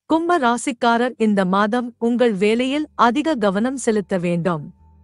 கும்ப ராசிக்காரர் இந்த மாதம் உங்கள் வேலையில் அதிக கவனம் செலுத்த வேண்டும்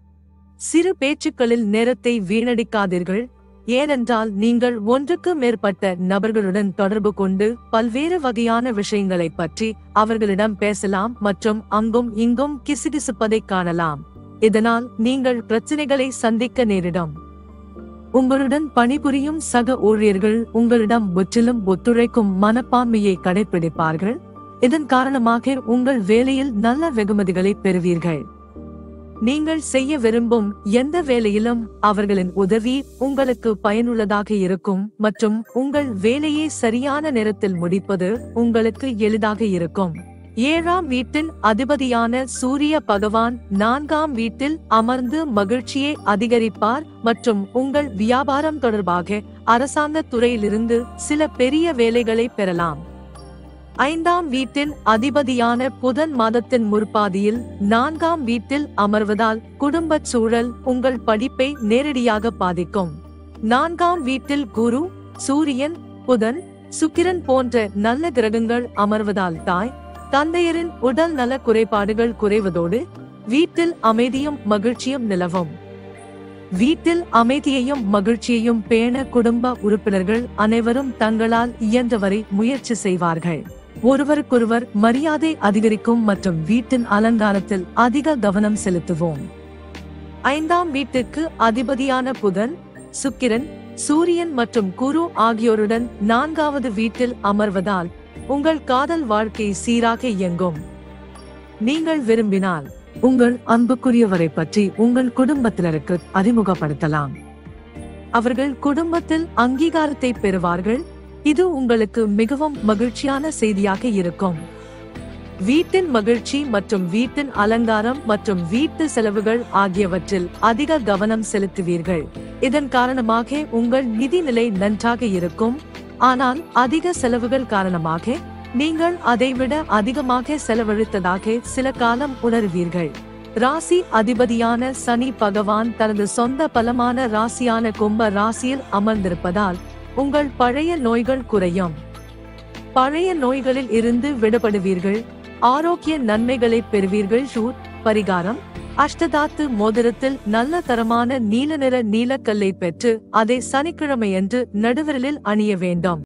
சிறு பேச்சுக்களில் நேரத்தை வீணடிக்காதீர்கள் ஏனென்றால் நீங்கள் ஒன்றுக்கு மேற்பட்ட நபர்களுடன் தொடர்பு கொண்டு பல்வேறு வகையான விஷயங்களைப் பற்றி அவர்களிடம் பேசலாம் மற்றும் அங்கும் இங்கும் கிசுகிசுப்பதைக் காணலாம் இதனால் நீங்கள் பிரச்சனைகளை சந்திக்க நேரிடும் உங்களுடன் பணிபுரியும் சக ஊழியர்கள் உங்களிடம் முற்றிலும் ஒத்துழைக்கும் மனப்பான்மையை கடைபிடிப்பார்கள் இதன் காரணமாக உங்கள் வேலையில் நல்ல வெகுமதிகளை பெறுவீர்கள் நீங்கள் செய்ய விரும்பும் எந்த வேலையிலும் அவர்களின் உதவி உங்களுக்கு பயனுள்ளதாக இருக்கும் மற்றும் உங்கள் வேலையை சரியான நேரத்தில் முடிப்பது உங்களுக்கு எளிதாக இருக்கும் ஏழாம் வீட்டின் அதிபதியான சூரிய பகவான் நான்காம் வீட்டில் அமர்ந்து மகிழ்ச்சியை அதிகரிப்பார் மற்றும் உங்கள் வியாபாரம் தொடர்பாக அரசாங்க துறையிலிருந்து சில பெரிய வேலைகளை பெறலாம் ஐந்தாம் வீட்டின் அதிபதியான புதன் மாதத்தின் முற்பாதியில் நான்காம் வீட்டில் அமர்வதால் குடும்பச் சூழல் உங்கள் படிப்பை நேரடியாக பாதிக்கும் நான்காம் வீட்டில் குரு சூரியன் புதன் சுக்கிரன் போன்ற நல்ல கிரகங்கள் அமர்வதால் தாய் தந்தையரின் உடல் நல குறைபாடுகள் குறைவதோடு வீட்டில் அமைதியும் மகிழ்ச்சியும் நிலவும் வீட்டில் அமைதியையும் மகிழ்ச்சியையும் பேண குடும்ப உறுப்பினர்கள் அனைவரும் தங்களால் இயன்றவரை முயற்சி செய்வார்கள் ஒருவருக்கொருவர் மரியாதை அதிகரிக்கும் மற்றும் வீட்டின் அலங்காரத்தில் அதிக கவனம் செலுத்துவோம் ஐந்தாம் வீட்டுக்கு அதிபதியான புதன் சுக்கிரன் சூரியன் மற்றும் குரு ஆகியோருடன் நான்காவது வீட்டில் அமர்வதால் உங்கள் காதல் வாழ்க்கை சீராக இயங்கும் நீங்கள் விரும்பினால் உங்கள் அன்புக்குரியவரை பற்றி உங்கள் குடும்பத்தினருக்கு அறிமுகப்படுத்தலாம் அவர்கள் குடும்பத்தில் அங்கீகாரத்தை பெறுவார்கள் இது உங்களுக்கு மிகவும் மகிழ்ச்சியான செய்தியாக இருக்கும் வீட்டின் மகிழ்ச்சி மற்றும் வீட்டின் அலங்காரம் மற்றும் வீட்டு செலவுகள் ஆகியவற்றில் அதிக கவனம் செலுத்துவீர்கள் இதன் காரணமாக உங்கள் நிதி நிலை நன்றாக இருக்கும் ஆனால் அதிக செலவுகள் காரணமாக நீங்கள் அதைவிட அதிகமாக செலவழித்ததாக சில காலம் உணர்வீர்கள் ராசி அதிபதியான சனி பகவான் தனது சொந்த பலமான ராசியான கும்ப ராசியில் அமர்ந்திருப்பதால் உங்கள் பழைய நோய்கள் குறையும் பழைய நோய்களில் இருந்து விடுபடுவீர்கள் ஆரோக்கிய நன்மைகளை பெறுவீர்கள் ஷூட் பரிகாரம் அஷ்டதாத்து மோதிரத்தில் நல்ல தரமான நீல நிற நீலக்கல்லை பெற்று அதை சனிக்கிழமையன்று நடுவிரலில் அணிய வேண்டும்